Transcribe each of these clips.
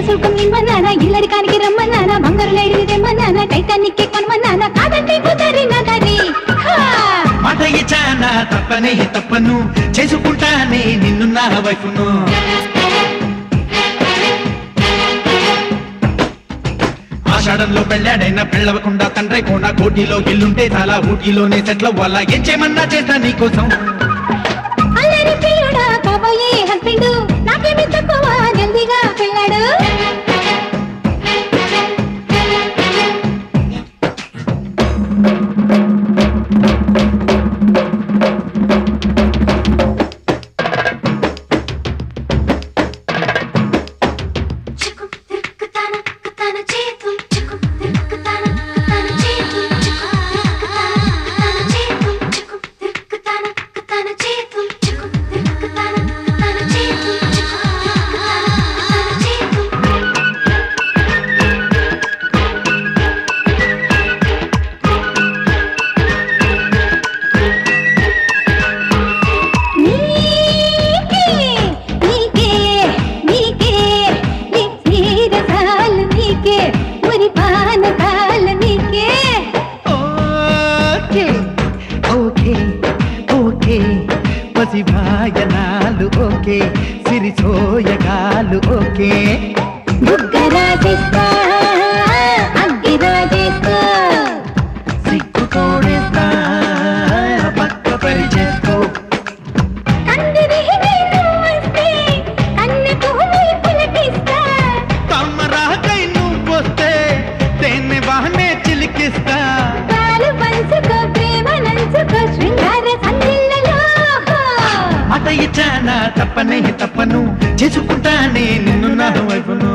సుల్కం నిమ్మన్నానా ఇల్లరికానికి రమ్మన్నానా బంగారు లేడిని తెమ్మన్నానా టైటానిక్ కొనమన్నానా కాదంటే కుదరిన దరి హా! మాట ఇచ్చానా తప్పనే తప్పను చేసుకుంటానే నిన్ను నా వైపును ఆషాఢంలో పెళ్ళాడైనా పెళ్ళవకుండా తండ్రి కోన కోటిలో ఇల్లుంటే చాలా ఊటీలోనే సెట్ల వల్ల ఏం చేయమన్నా చేస్తా నీకోసం అల్లరి ప్రియుడా కాబోయే హస్బెండ్ నాకేమి తక్కువ జల్దీగా పెళ్ళాడు చిక్కు తిక్కుతాన కుతాన చేతులు చిక్కు తిక్కుతాన కుతాన చేతులు చిక్కు తిక్కుతాన కుతాన చేతులు చిక్కు తిక్కుతాన కుతాన చేతులు చిక్కు తిక్కుతాన కుతాన చేతులు చిక్కు తిక్కుతాన కుతాన చేతులు నీకే నీకే నీకే నీరసాలు నీకే మురి పానకాలు నీకే ఓకే ఓకే ఓకే పసిభాయనాలు ఓకే సిరిసోయగాలు ఓకే బుగ్గరాజేస్తా అగ్గిరాజేస్తా సిగ్గు తోడేస్తా పక్క పరిచేస్తూ కందిరిగి నేను వస్తే కన్నె పువ్వుని పులకిస్తా తమ్మరాకై నువ్వొస్తే తేనె వాహనే చిలికిస్తా పాలు పంచుకో ప్రేమ నంచుకో శృంగార సందిళ్ళలో మాట ఇచ్చానా తప్పనే తప్పను చేసుకుంటానే నిన్ను నా వైపును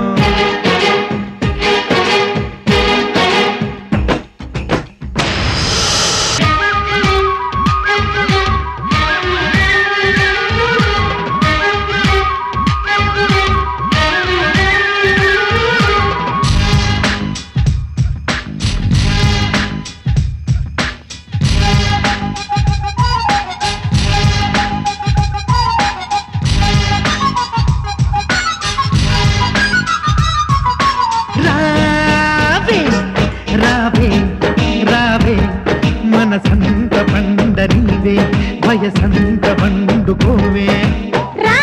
రావే రావే రావే మనసంత పండ నీవే వయసంత పండుకోవే రా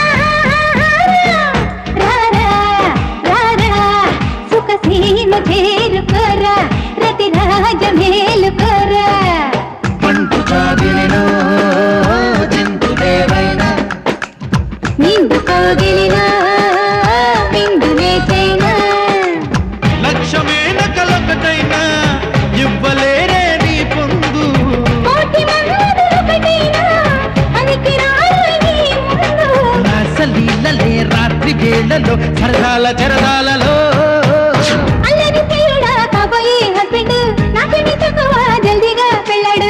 రా రా రా సుఖసీమ చేరుకోరా రతి రాజ మేలుకోరా పండు చాదిలినో జంతుదేవైనా నిండు కోగిలినా విందునే చైనా లక్ష్యమైన కలొకటైనా ఇవ్వలేరే నీ పొందు కోటి మందులు ఒకటైనా పనికి రారు నీ ముందు రాసలీలలే రాత్రి వేళలో సరదాల జరదాలలో అల్లరి ప్రియుడా కాబోయే హస్బెండ్ నాకేమి తక్కువ జల్దీగా పెళ్ళాడు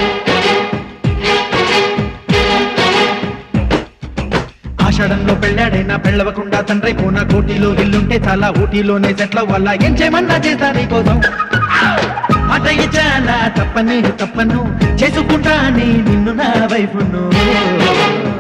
ఆషాఢంలో పెళ్ళాడైనా పెళ్ళవకుండా తండ్రి పూన కోటిలో ఇల్లుంటే చాలా ఊటీలోనే సెట్ల వల్ల ఏం చేయమన్నా చేస్తా నీకోసం మాట ఇచ్చానా తప్పని తప్పను చేసుకుంటానే నిన్ను నా వైపును